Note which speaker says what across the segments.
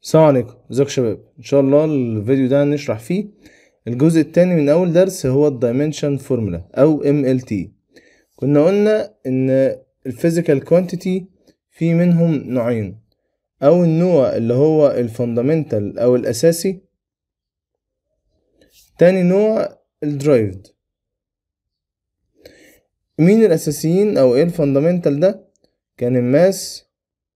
Speaker 1: السلام عليكم ازيكم يا شباب ان شاء الله الفيديو ده هنشرح فيه الجزء التاني من اول درس هو الدايمنشن فورمولا او MLT كنا قلنا ان الفيزيكال كوانتيتي في منهم نوعين او النوع اللي هو الفاندامنتال او الاساسي تاني نوع الدرايفد مين الاساسيين او ايه الفاندامنتال ده كان الماس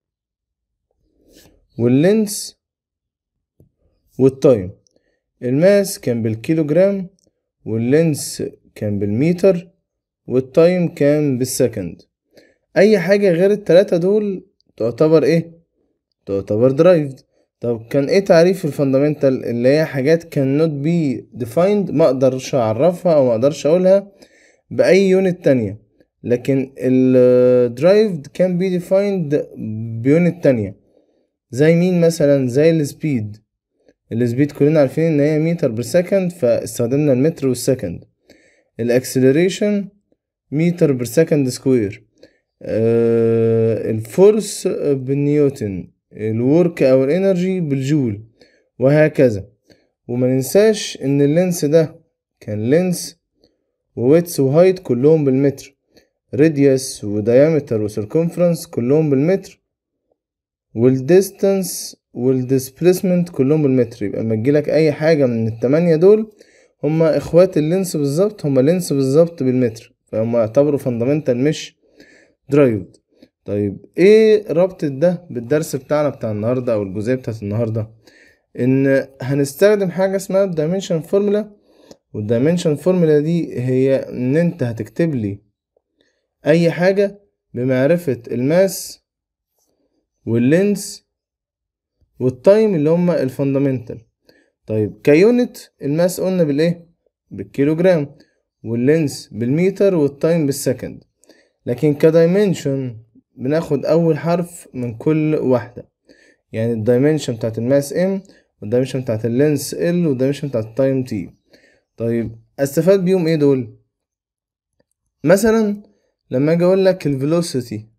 Speaker 1: واللينس والتايم الماس كان بالكيلوجرام واللينس كان بالمتر والتايم كان بالسكند اي حاجة غير التلاتة دول تعتبر ايه تعتبر درايفد طب كان ايه تعريف الفاندامنتال اللي هي حاجات كان نوت بي defined ما اقدرش اعرفها او ما اقدرش اقولها باي يونت تانية لكن الدرايفد كان بي defined بيونت تانية زي مين مثلا زي السبيد السبيد كلنا عارفين ان هي متر بير سكند فاستخدمنا المتر والسكند الاكسلريشن متر بير سكند سكوير آه الفورس بالنيوتن الورك او الانرجي بالجول وهكذا وما ننساش ان اللينس ده كان لينس وويتس وهايت كلهم بالمتر راديوس وديامتر وسيركمفرنس كلهم بالمتر والديستانس والديسبليسمنت كلهم بالمتر يبقى اما تجيلك اي حاجه من التمانية دول هما اخوات اللينس بالظبط هما لينس بالظبط بالمتر فهم يعتبروا فاندامنتال مش درايفد طيب ايه ربط ده بالدرس بتاعنا بتاع النهارده او الجزئيه بتاعت النهارده ان هنستخدم حاجه اسمها الدايمنشن فورمولا والدايمنشن فورمولا دي هي ان انت هتكتب لي اي حاجه بمعرفه الماس واللينس والتايم اللي هما الفاندامنتال طيب كيونت الماس قلنا بالايه بالكيلوجرام واللينس بالمتر والتايم بالسكند لكن كدايمنشن بناخد اول حرف من كل واحده يعني الدايمنشن بتاعت الماس ام والدايمنشن بتاعت اللينس ال والدايمنشن بتاعت التايم تي طيب استفاد بيهم ايه دول مثلا لما اجي اقول لك الفيلوسيتي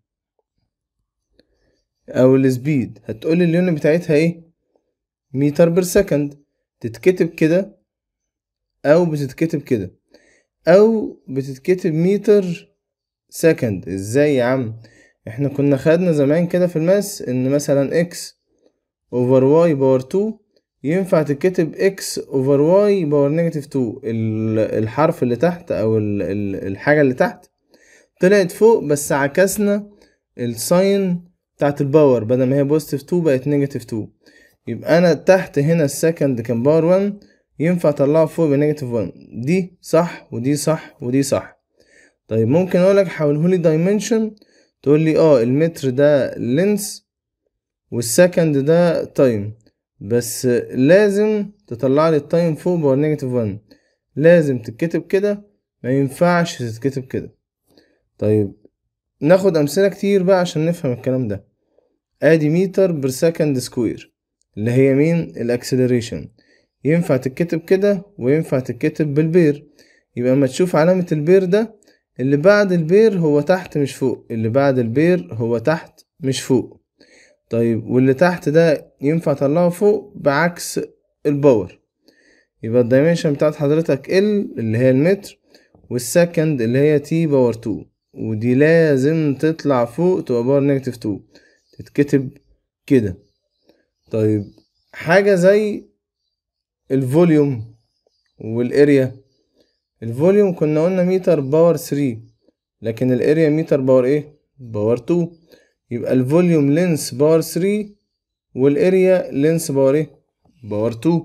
Speaker 1: او السبيد هتقولي اليونت بتاعتها ايه متر بير سكند تتكتب كده او بتتكتب كده او بتتكتب متر سكند ازاي يا عم احنا كنا خدنا زمان كده في الماس ان مثلا اكس اوفر واي باور 2 ينفع تتكتب اكس اوفر واي باور نيجاتيف 2 الحرف اللي تحت او الحاجه اللي تحت طلعت فوق بس عكسنا الساين بتاعت الباور بدل ما هي بوزيتيف 2 بقت نيجاتيف 2 يبقى انا تحت هنا السكند كان باور 1 ينفع اطلعه فوق بنيجاتيف 1 دي صح ودي صح ودي صح طيب ممكن اقولك حولهولي دايمنشن تقول لي اه المتر ده لينس والسكند ده تايم بس لازم تطلع لي التايم فوق باور نيجاتيف 1 لازم تتكتب كده ما ينفعش تتكتب كده طيب ناخد امثله كتير بقى عشان نفهم الكلام ده ادي متر بير سكند سكوير اللي هي مين الاكسلريشن ينفع تتكتب كده وينفع تتكتب بالبير يبقى اما تشوف علامة البير ده اللي بعد البير هو تحت مش فوق اللي بعد البير هو تحت مش فوق طيب واللي تحت ده ينفع اطلعه فوق بعكس الباور يبقى الدايمنشن بتاعت حضرتك ال اللي هي المتر والسكند اللي هي تي باور 2 ودي لازم تطلع فوق تبقى باور نيجاتيف 2 تتكتب كده طيب حاجة زي الفوليوم والاريا الفوليوم كنا قلنا متر باور 3 لكن الاريا متر باور ايه باور 2 يبقى الفوليوم لينس باور 3 والاريا لينس باور ايه باور 2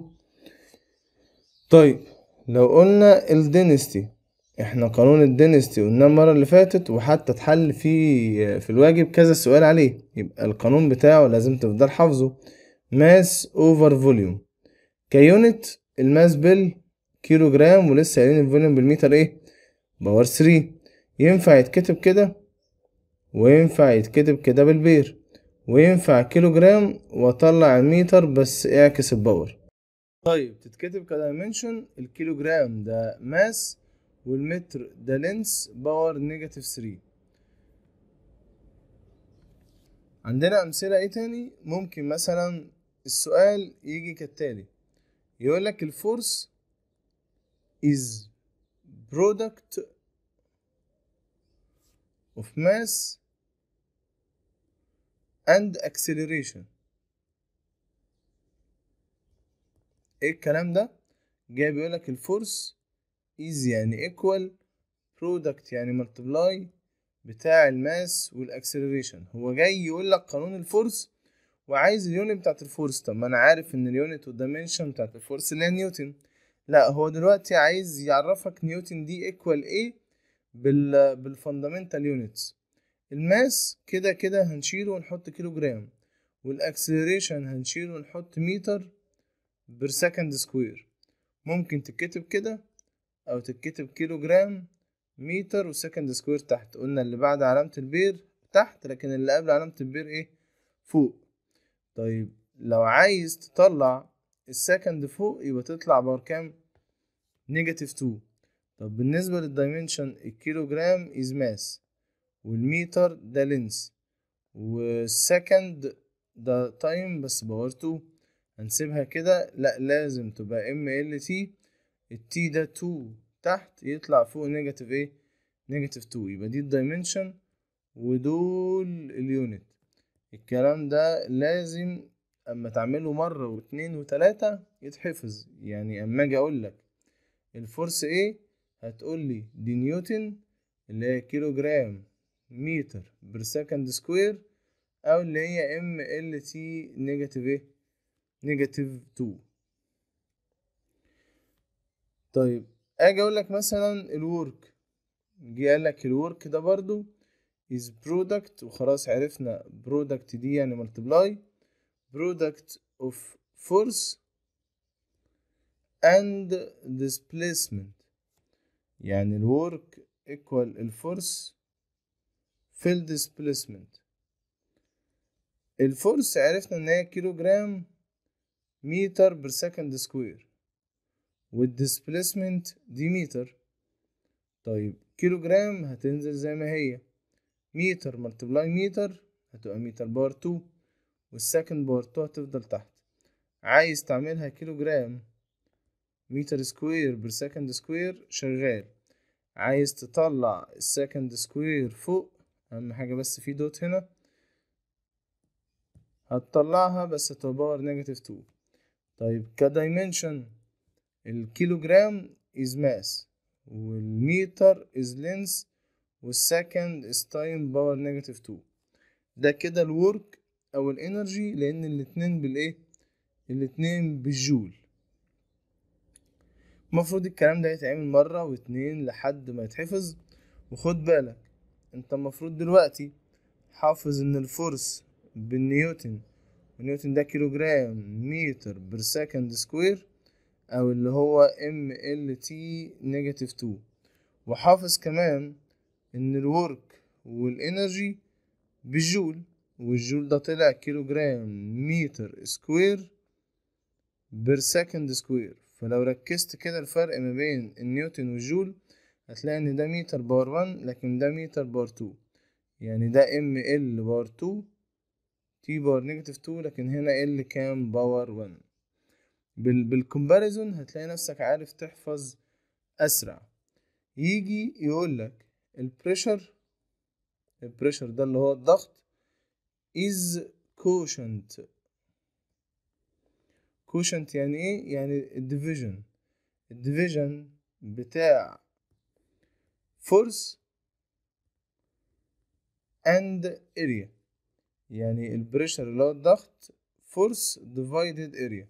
Speaker 1: طيب لو قلنا الدينستي احنا قانون الدينستي قلناه المرة اللي فاتت وحتى اتحل في في الواجب كذا سؤال عليه يبقى القانون بتاعه لازم تفضل حافظه ماس اوفر فوليوم كيونت الماس بالكيلو جرام ولسه قايلين الفوليوم بالمتر ايه باور 3 ينفع يتكتب كده وينفع يتكتب كده بالبير وينفع كيلو جرام واطلع المتر بس اعكس الباور طيب تتكتب كدايمنشن الكيلو جرام ده ماس والمتر ده لينس باور نيجاتيف 3 عندنا امثله ايه تاني ممكن مثلا السؤال يجي كالتالي يقول لك الفورس is product of mass and acceleration ايه الكلام ده جاي بيقول لك الفورس is يعني equal product يعني multiply بتاع الماس والاكسلريشن هو جاي يقول لك قانون الفورس وعايز اليونت بتاعت الفورس طب ما انا عارف ان اليونت والدايمنشن بتاعت الفورس اللي هي نيوتن لا هو دلوقتي عايز يعرفك نيوتن دي ايكوال ايه بال بالفاندامنتال يونتس الماس كده كده هنشيله ونحط كيلو جرام والاكسلريشن هنشيله ونحط متر بير سكند سكوير ممكن تتكتب كده او تتكتب كيلو جرام متر وسكند سكوير تحت قلنا اللي بعد علامة البير تحت لكن اللي قبل علامة البير ايه فوق طيب لو عايز تطلع السكند فوق يبقى تطلع بار كام نيجاتيف 2 طب بالنسبة للدايمنشن الكيلو جرام از ماس والميتر ده لينس والسكند ده تايم بس باور 2 هنسيبها كده لا لازم تبقى ام ال تي التي ده 2 تحت يطلع فوق نيجاتيف ايه نيجاتيف 2 يبقى دي الدايمنشن ودول اليونت الكلام ده لازم اما تعمله مرة واتنين وتلاتة يتحفظ يعني اما اجي اقول لك الفورس ايه هتقول لي دي نيوتن اللي هي كيلو جرام متر بير سكند سكوير او اللي هي ام ال تي نيجاتيف ايه نيجاتيف 2 طيب اجي اقول لك مثلا الورك جه قال لك الورك ده برضو is product وخلاص عرفنا product دي يعني multiply product of force and displacement يعني الورك equal الفورس في الديسبليسمنت الفورس عرفنا ان هي كيلو جرام متر بير سكند سكوير والديسبليسمنت دي متر طيب كيلو جرام هتنزل زي ما هي متر ملتبلاي متر هتبقى متر باور تو والسكند باور تو هتفضل تحت عايز تعملها كيلو جرام متر سكوير بير سكند سكوير شغال عايز تطلع السكند سكوير فوق اهم حاجة بس في دوت هنا هتطلعها بس هتبقى باور نيجاتيف تو طيب كدايمنشن الكيلو جرام is mass والمتر is length والسكند is time باور نيجاتيف 2 ده كده الورك او الانرجي لان الاتنين بالايه الاتنين بالجول المفروض الكلام ده يتعمل مرة واتنين لحد ما يتحفظ وخد بالك انت المفروض دلوقتي حافظ ان الفورس بالنيوتن ونيوتن ده كيلو جرام متر بير سكند سكوير او اللي هو ام ال تي نيجاتيف 2 وحافظ كمان ان الورك والانرجي بالجول والجول ده طلع كيلو جرام متر سكوير بير سكند سكوير فلو ركزت كده الفرق ما بين النيوتن والجول هتلاقي ان ده متر باور 1 لكن ده متر باور 2 يعني ده ام ال باور 2 تي باور نيجاتيف 2 لكن هنا ال كام باور 1 بال بالكومباريزون هتلاقي نفسك عارف تحفظ اسرع يجي يقول لك البريشر البريشر ده اللي هو الضغط is quotient quotient يعني ايه يعني الديفيجن الديفيجن بتاع force and area يعني البريشر اللي هو الضغط force divided area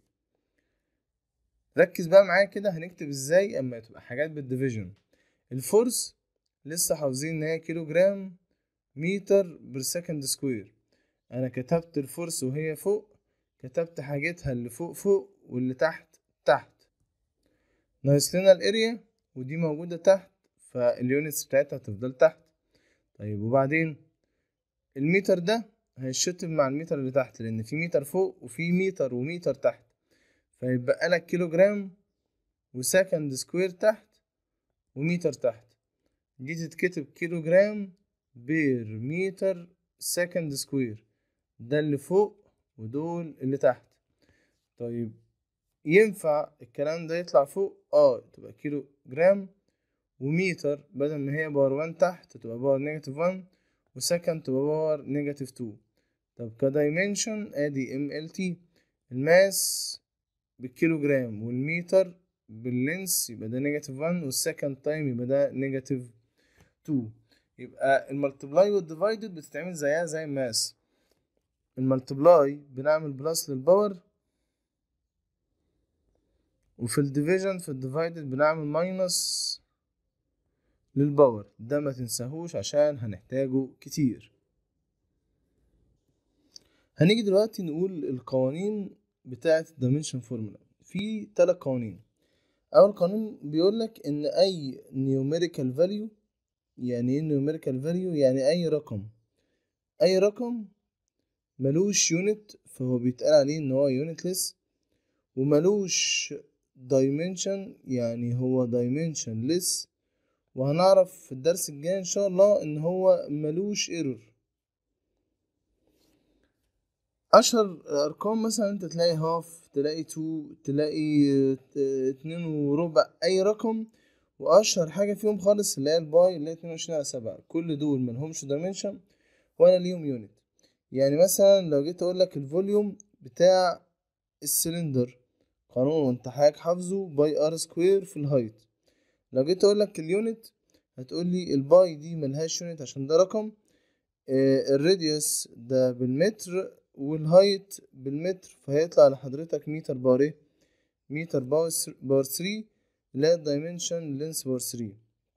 Speaker 1: ركز بقى معايا كده هنكتب ازاي اما تبقى حاجات بالديفيجن الفورس لسه حافظين ان هي كيلو جرام متر بير سكند سكوير انا كتبت الفورس وهي فوق كتبت حاجتها اللي فوق فوق واللي تحت تحت ناقص لنا الاريا ودي موجودة تحت فاليونتس بتاعتها هتفضل تحت طيب وبعدين المتر ده هيتشطب مع المتر اللي تحت لان في متر فوق وفي متر ومتر تحت فيبقى لك كيلو جرام وسكند سكوير تحت ومتر تحت دي تتكتب كيلو جرام بير متر سكند سكوير ده اللي فوق ودول اللي تحت طيب ينفع الكلام ده يطلع فوق اه تبقى كيلو جرام وميتر بدل ما هي باور وان تحت تبقى باور نيجاتيف وان وسكند تبقى باور نيجاتيف تو طب كدايمنشن ادي ام ال تي الماس بالكيلو جرام والميتر باللينس يبقى ده نيجاتيف 1 والسكند تايم يبقى ده نيجاتيف 2 يبقى الملتبلاي والديفايدد بتتعمل زيها زي الماس الملتبلاي بنعمل بلس للباور وفي الديفيجن في الديفايدد بنعمل ماينس للباور ده ما تنساهوش عشان هنحتاجه كتير هنيجي دلوقتي نقول القوانين بتاعة الدايمنشن فورمولا في تلات قوانين اول قانون بيقولك ان اي numerical value يعني ايه numerical value يعني اي رقم اي رقم ملوش يونت فهو بيتقال عليه ان هو يونتلس وملوش dimension يعني هو dimensionless وهنعرف في الدرس الجاي ان شاء الله ان هو ملوش ايرور اشهر ارقام مثلا انت تلاقي هاف تلاقي تو تلاقي اتنين وربع اي رقم واشهر حاجة فيهم خالص اللي هي الباي اللي هي اتنين وعشرين على سبعة كل دول ملهمش دايمنشن ولا ليهم يونت يعني مثلا لو جيت اقول لك الفوليوم بتاع السلندر قانون وانت حضرتك حافظه باي ار سكوير في الهايت لو جيت اقول لك اليونت هتقول لي الباي دي ملهاش يونت عشان ده رقم آه الراديوس ده بالمتر والهايت بالمتر فهيطلع لحضرتك متر بار ايه متر باور بار 3 اللي هي الدايمنشن لينس بار 3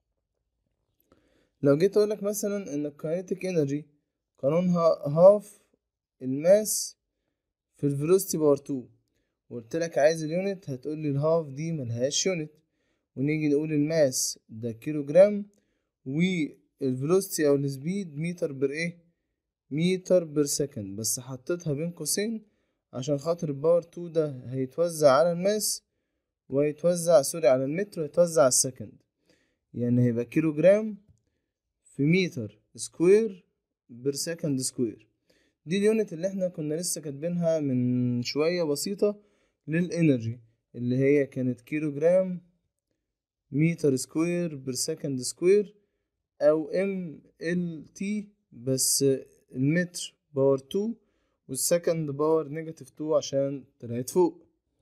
Speaker 1: لو جيت اقول لك مثلا ان الكاينيتيك انرجي قانونها هاف الماس في الفيلوسيتي باور 2 وقلت لك عايز اليونت هتقول لي الهاف دي ملهاش يونت ونيجي نقول الماس ده كيلو جرام والفيلوسيتي او السبيد متر بر ايه متر بر سكند بس حطيتها بين قوسين عشان خاطر الباور 2 ده هيتوزع على الماس وهيتوزع سوري على المتر وهيتوزع على السكند يعني هيبقى كيلو جرام في متر سكوير بر سكند سكوير دي اليونت اللي احنا كنا لسه كاتبينها من شوية بسيطة للانرجي اللي هي كانت كيلو جرام متر سكوير بر سكند سكوير او ام ال تي بس المتر باور 2 والسكند باور نيجاتيف 2 عشان طلعت فوق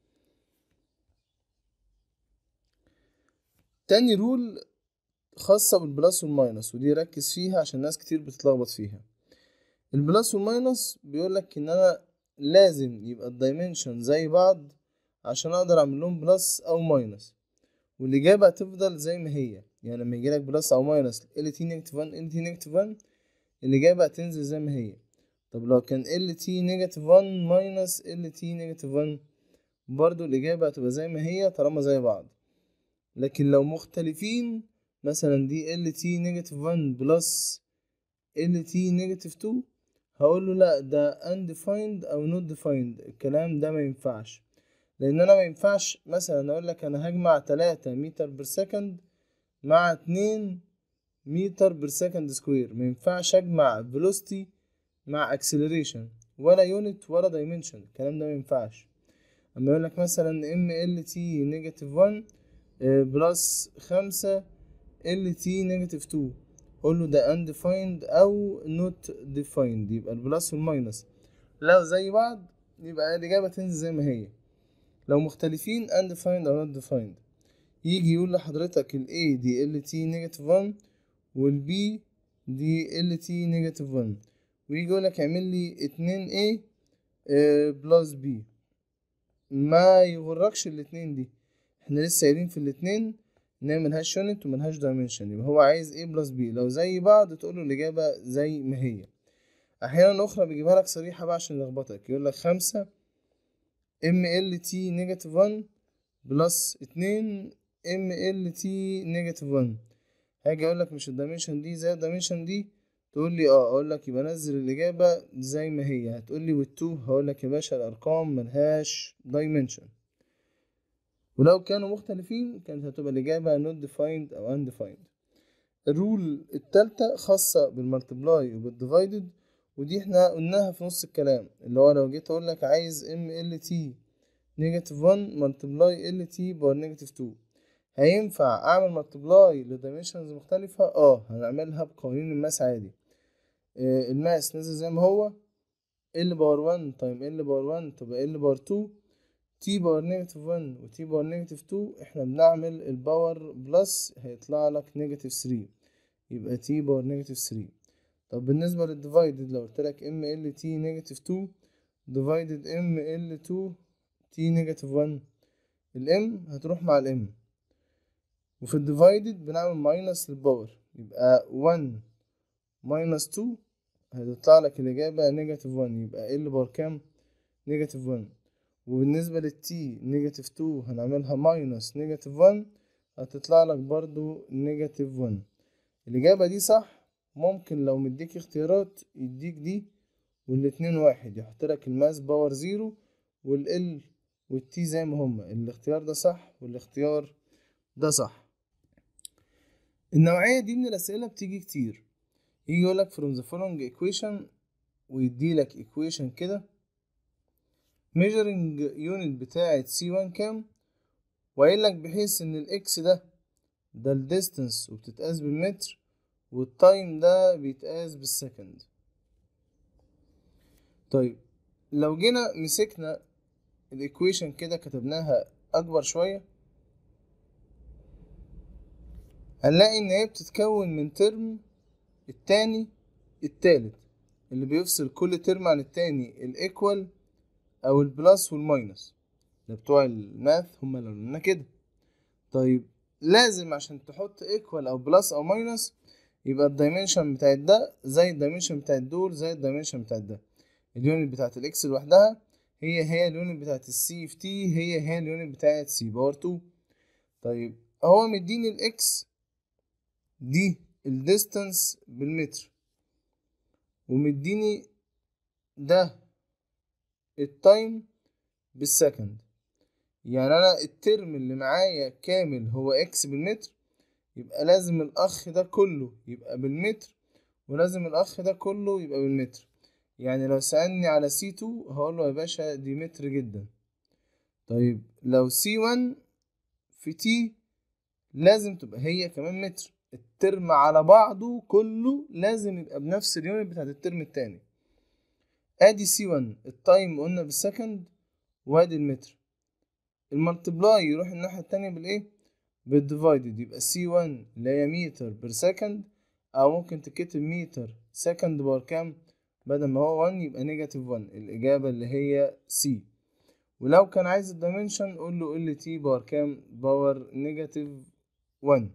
Speaker 1: تاني رول خاصة بالبلس والماينس ودي ركز فيها عشان ناس كتير بتتلخبط فيها البلس والماينس بيقولك ان انا لازم يبقى الدايمنشن زي بعض عشان اقدر اعمل لهم بلس او ماينس والاجابة هتفضل زي ما هي يعني لما يجيلك بلس او ماينس ال تي نيجاتيف 1 ال تي نيجاتيف 1 الإجابة هتنزل زي ما هي طب لو كان ال تي نيجاتيف 1 ماينس ال تي نيجاتيف 1 برضو الإجابة هتبقى زي ما هي طالما زي بعض لكن لو مختلفين مثلا دي ال تي نيجاتيف 1 بلس ال تي نيجاتيف 2 هقول له لا ده undefined أو not defined الكلام ده ما ينفعش لأن أنا ما ينفعش مثلا أقول لك أنا هجمع تلاتة متر بر سكند مع اتنين متر بر سكند سكوير ما ينفعش اجمع فيلوسيتي مع اكسلريشن ولا يونت ولا دايمنشن الكلام ده ما ينفعش اما يقول لك مثلا ام ال تي نيجاتيف 1 بلس خمسة ال تي نيجاتيف 2 قول له ده undefined او not defined يبقى البلس والماينس لو زي بعض يبقى الاجابه تنزل زي ما هي لو مختلفين undefined او not defined يجي يقول لحضرتك ال A دي ال تي نيجاتيف 1 والبي دي ال تي نيجاتيف 1 ويجي يقولك اعمل لي اتنين A بلس بي ما يغركش الاتنين دي احنا لسه قايلين في الاتنين ان هي ملهاش يونت وملهاش دايمنشن يبقى هو عايز A بلس بي لو زي بعض تقوله الإجابة زي ما هي أحيانا أخرى بيجيبها لك صريحة بقى عشان يلخبطك يقولك خمسة ام ال تي نيجاتيف 1 بلس اتنين ام ال تي نيجاتيف 1 هاجي اقول لك مش الدايمنشن دي زي الدايمنشن دي تقول لي اه اقول لك يبقى نزل الاجابه زي ما هي هتقول لي والتو هقول لك يا باشا الارقام ملهاش دايمنشن ولو كانوا مختلفين كانت هتبقى الاجابه not defined او undefined الرول التالتة خاصة بالمالتبلاي وبالديفايدد ودي احنا قلناها في نص الكلام اللي هو لو جيت اقول لك عايز ام ال تي نيجاتيف 1 ملتبلاي ال تي باور نيجاتيف 2 هينفع اعمل ملتبلاي لدايمنشنز مختلفة اه هنعملها بقوانين الماس عادي آه الماس نزل زي ما هو ال باور 1 تايم ال باور 1 تبقى ال باور 2 تي باور نيجاتيف 1 وتي باور نيجاتيف 2 احنا بنعمل الباور بلس هيطلع لك نيجاتيف 3 يبقى تي باور نيجاتيف 3 طب بالنسبة للديفايدد لو قلت لك ام ال تي نيجاتيف 2 ديفايدد ام ال 2 تي نيجاتيف 1 الام هتروح مع الام وفي الديفايدد بنعمل ماينس للباور يبقى 1 ماينس 2 هتطلع لك الإجابة نيجاتيف 1 يبقى ال باور كام نيجاتيف 1 وبالنسبة للتي نيجاتيف 2 هنعملها ماينس نيجاتيف 1 هتطلع لك برضو نيجاتيف 1 الإجابة دي صح ممكن لو مديك اختيارات يديك دي والاتنين واحد يحط لك الماس باور زيرو والال والتي زي ما هما الاختيار ده صح والاختيار ده صح النوعية دي من الأسئلة بتيجي كتير يجي يقولك from the following equation ويديلك equation كده measuring unit بتاعة C1 كام وقايل لك بحيث ان الاكس ده ده الديستنس وبتتقاس بالمتر والتايم ده بيتقاس بالسكند طيب لو جينا مسكنا الايكويشن كده كتبناها اكبر شوية هنلاقي ان هي بتتكون من ترم التاني التالت اللي بيفصل كل ترم عن التاني الايكوال او البلس والماينس ده بتوع الماث هما اللي قلنا كده طيب لازم عشان تحط ايكوال او بلس او ماينس يبقى الدايمنشن بتاعت ده زي الدايمنشن بتاعت دول زي الدايمنشن بتاعت ده اليونت بتاعت الاكس لوحدها هي هي اليونت بتاعت السي في تي هي هي اليونت بتاعت سي باور 2 طيب هو مديني الاكس دي الديستانس بالمتر ومديني ده التايم بالسكند يعني انا الترم اللي معايا كامل هو اكس بالمتر يبقى لازم الاخ ده كله يبقى بالمتر ولازم الاخ ده كله يبقى بالمتر يعني لو سألني على سي 2 هقول له يا باشا دي متر جدا طيب لو سي 1 في تي لازم تبقى هي كمان متر الترم على بعضه كله لازم يبقى بنفس اليونت بتاعت الترم التاني ادي سي 1 التايم قلنا بالسكند وادي المتر الملتبلاي يروح الناحية التانية بالايه بالديفايدد يبقى سي 1 اللي هي متر بير سكند او ممكن تكتب متر سكند باور كام بدل ما هو 1 يبقى نيجاتيف 1 الإجابة اللي هي سي ولو كان عايز الدايمنشن قول له ال تي باور كام باور نيجاتيف 1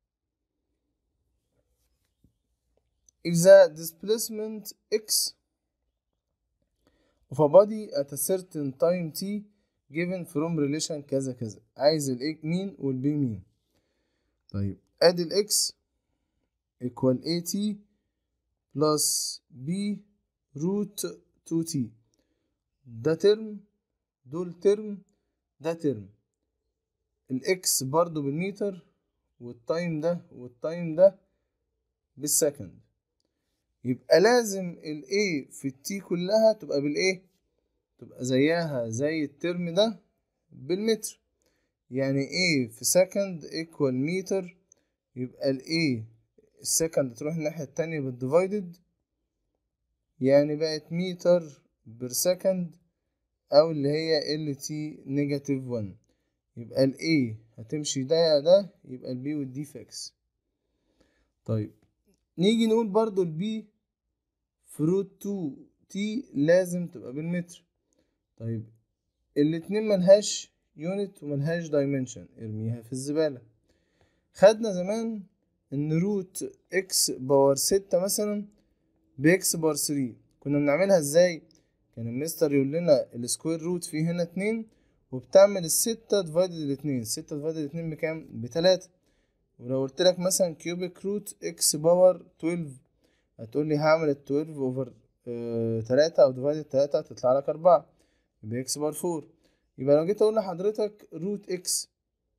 Speaker 1: if the displacement x of a body at a certain time t given from relation كذا كذا عايز ال a مين وال b مين طيب ادي ال x equal at plus b root 2t ده ترم دول ترم ده ترم الاكس برضو بالمتر والتايم ده والتايم ده بالسكند يبقى لازم ال A في ال T كلها تبقى بال A تبقى زيها زي الترم ده بالمتر يعني A في سكند equal متر يبقى ال A السكند تروح الناحية التانية بالديفايدد يعني بقت متر بير سكند أو اللي هي ال T نيجاتيف 1 يبقى ال A هتمشي ده يا ده يبقى ال B والدي في X طيب نيجي نقول برضو ال B فروت 2 تي لازم تبقى بالمتر طيب الاتنين ملهاش يونت وملهاش دايمنشن ارميها في الزبالة خدنا زمان ان روت اكس باور ستة مثلا باكس باور 3 كنا بنعملها ازاي كان المستر يقول لنا السكوير روت فيه هنا اتنين وبتعمل الستة ديفايدد الاتنين ستة ديفايدد الاتنين بكام بتلاتة ولو قلت لك مثلا كيوبيك روت اكس باور 12 هتقول لي هعمل ال 12 اوفر تلاتة او ديفايد تلاتة هتطلع لك أربعة يبقى اكس بار فور يبقى لو جيت اقول لحضرتك روت اكس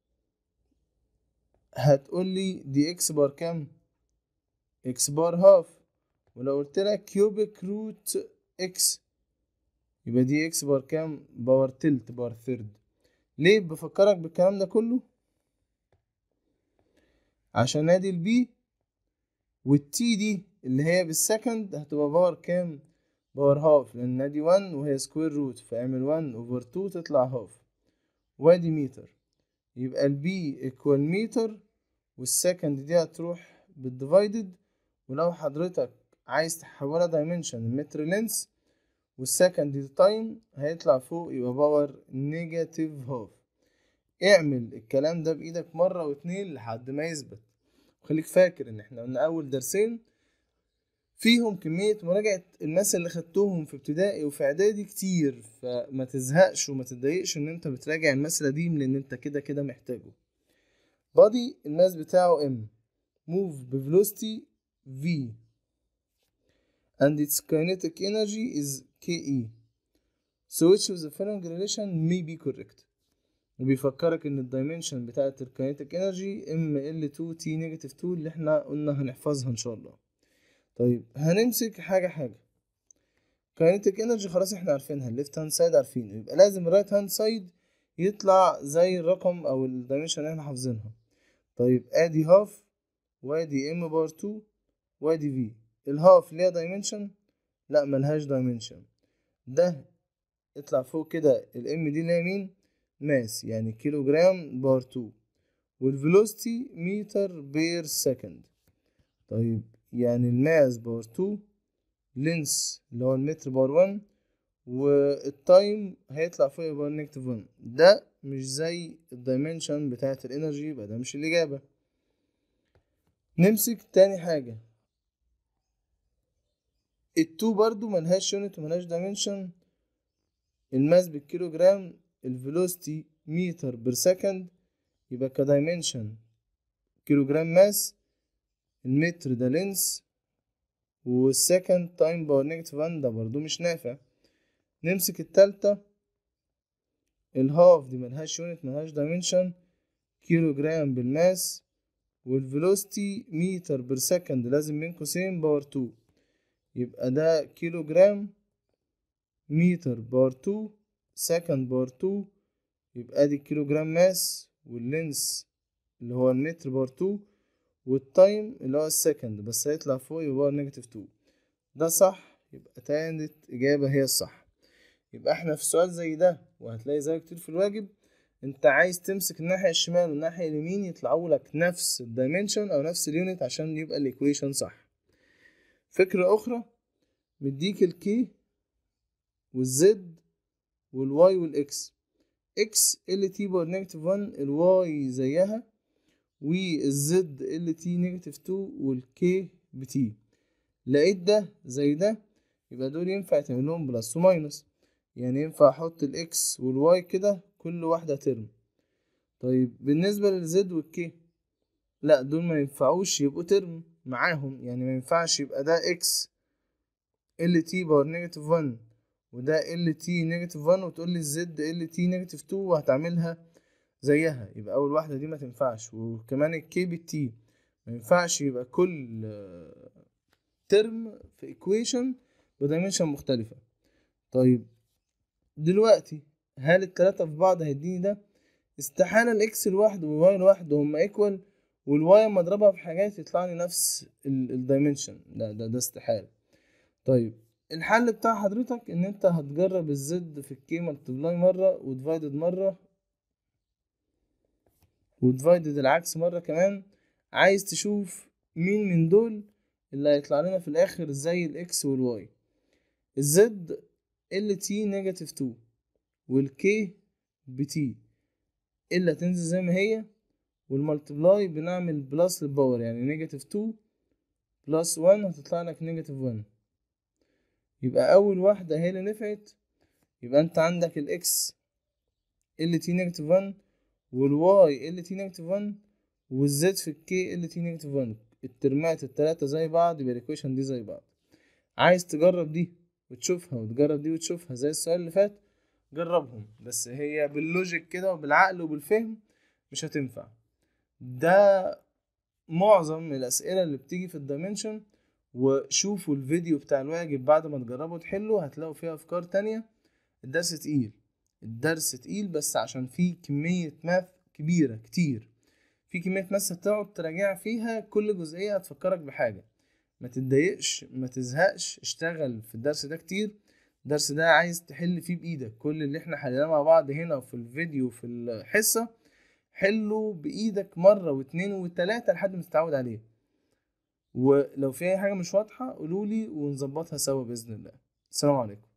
Speaker 1: هتقول لي دي اكس بار كام اكس بار هاف ولو قلت لك كيوبيك روت اكس يبقى دي اكس باور كام باور تلت باور ثيرد ليه بفكرك بالكلام ده كله عشان ادي البي والتي دي اللي هي بالسكند هتبقى باور كام باور هاف لان ادي 1 وهي سكوير روت فاعمل 1 اوفر 2 تطلع هاف وادي متر يبقى البي ايكوال متر والسكند دي هتروح بالديفايدد ولو حضرتك عايز تحولها دايمنشن المتر لينس والسكند دي تايم هيطلع فوق يبقى باور نيجاتيف هاف اعمل الكلام ده بايدك مرة واتنين لحد ما يثبت خليك فاكر ان احنا قلنا اول درسين فيهم كمية مراجعة الناس اللي خدتهم في ابتدائي وفي اعدادي كتير فما تزهقش وما تتضايقش ان انت بتراجع المسألة دي لان انت كده كده محتاجه بادي الماس بتاعه ام موف بفلوستي v and its kinetic energy is ke so which of the following relation may be correct وبيفكرك ان الدايمنشن بتاعت الكاينتيك انرجي ام ال 2 تي نيجاتيف 2 اللي احنا قلنا هنحفظها ان شاء الله طيب هنمسك حاجه حاجه كاينتيك انرجي خلاص احنا عارفينها الليفت هاند سايد عارفينه يبقى لازم الرايت هاند سايد يطلع زي الرقم او الدايمنشن اللي احنا حافظينها طيب ادي هاف وادي ام بار 2 وادي في الهاف ليها دايمنشن لا ملهاش دايمنشن ده اطلع فوق كده الام دي ليها مين ماس يعني كيلو جرام بار 2 والفيلوسيتي متر بير سكند طيب يعني الماس بار 2 لينس اللي هو المتر بار 1 والتايم هيطلع فوق بار نيجاتيف 1 ده مش زي الدايمنشن بتاعت الانرجي يبقى ده مش الاجابه نمسك تاني حاجه التو برضو ملهاش يونت وملهاش دايمنشن الماس بالكيلو جرام الفيلوسيتي متر بير سكند يبقى كدايمنشن كيلو جرام ماس المتر ده لينس والسكند تايم باور نيجاتيف 1 ده برضو مش نافع نمسك التالتة الهاف دي ملهاش يونت ملهاش دايمنشن كيلو جرام بالماس والفيلوسيتي متر بير سكند لازم بين قوسين باور 2 يبقى ده كيلو جرام متر باور 2 سكند باور 2 يبقى دي كيلو جرام ماس واللينس اللي هو المتر باور 2 والتايم اللي هو السكند بس هيطلع فوق يبقى باور نيجاتيف 2 ده صح يبقى تالت إجابة هي الصح يبقى احنا في سؤال زي ده وهتلاقي زي كتير في الواجب انت عايز تمسك الناحية الشمال والناحية اليمين يطلعوا لك نفس الدايمنشن او نفس اليونت عشان يبقى الايكويشن صح فكرة اخرى مديك الكي والزد والواي والاكس اكس ال تي باور نيجاتيف 1 الواي زيها والزد ال تي نيجاتيف 2 والكي بتي لقيت ده زي ده يبقى دول ينفع تعمل لهم بلس وماينس يعني ينفع احط الاكس والواي كده كل واحدة ترم طيب بالنسبة للزد والكي لا دول ما ينفعوش يبقوا ترم معاهم يعني ما ينفعش يبقى ده اكس ال تي باور نيجاتيف 1 وده ال تي نيجاتيف 1 وتقول لي الزد ال تي نيجاتيف 2 وهتعملها زيها يبقى اول واحده دي ما تنفعش وكمان الكي بالتي ما ينفعش يبقى كل ترم في ايكويشن بدايمنشن مختلفه طيب دلوقتي هل التلاتة في بعض هيديني ده استحالة الاكس لوحده والواي لوحده هما ايكوال والواي اما اضربها في حاجات يطلع لي نفس الدايمنشن ده ده ده استحالة طيب الحل بتاع حضرتك ان انت هتجرب الزد في الكي ملتبلاي مرة وديفايدد مرة وديفايدد العكس مرة كمان عايز تشوف مين من دول اللي هيطلع لنا في الاخر زي الاكس والواي الزد ال تي نيجاتيف 2 والكي بتي الا تنزل زي ما هي والملتبلاي بنعمل بلس للباور يعني نيجاتيف 2 بلس 1 هتطلع لك نيجاتيف 1 يبقى اول واحدة هي اللي نفعت يبقى انت عندك الاكس ال تي نيجاتيف 1 والواي ال تي نيجاتيف 1 والزد في الكي ال تي نيجاتيف 1 الترمات التلاتة زي بعض يبقى الايكويشن دي زي بعض عايز تجرب دي وتشوفها وتجرب دي وتشوفها زي السؤال اللي فات جربهم بس هي باللوجيك كده وبالعقل وبالفهم مش هتنفع ده معظم الأسئلة اللي بتيجي في الدايمنشن وشوفوا الفيديو بتاع الواجب بعد ما تجربوا تحلوا هتلاقوا فيها أفكار تانية الدرس تقيل الدرس تقيل بس عشان فيه كمية ماث كبيرة كتير في كمية ماث هتقعد تراجع فيها كل جزئية هتفكرك بحاجة ما تتضايقش ما تزهقش اشتغل في الدرس ده كتير الدرس ده عايز تحل فيه بايدك كل اللي احنا حليناه مع بعض هنا وفي الفيديو وفي الحصة حله بايدك مرة واتنين وتلاتة لحد ما تتعود عليه ولو في اي حاجة مش واضحة قولولي ونظبطها سوا بإذن الله السلام عليكم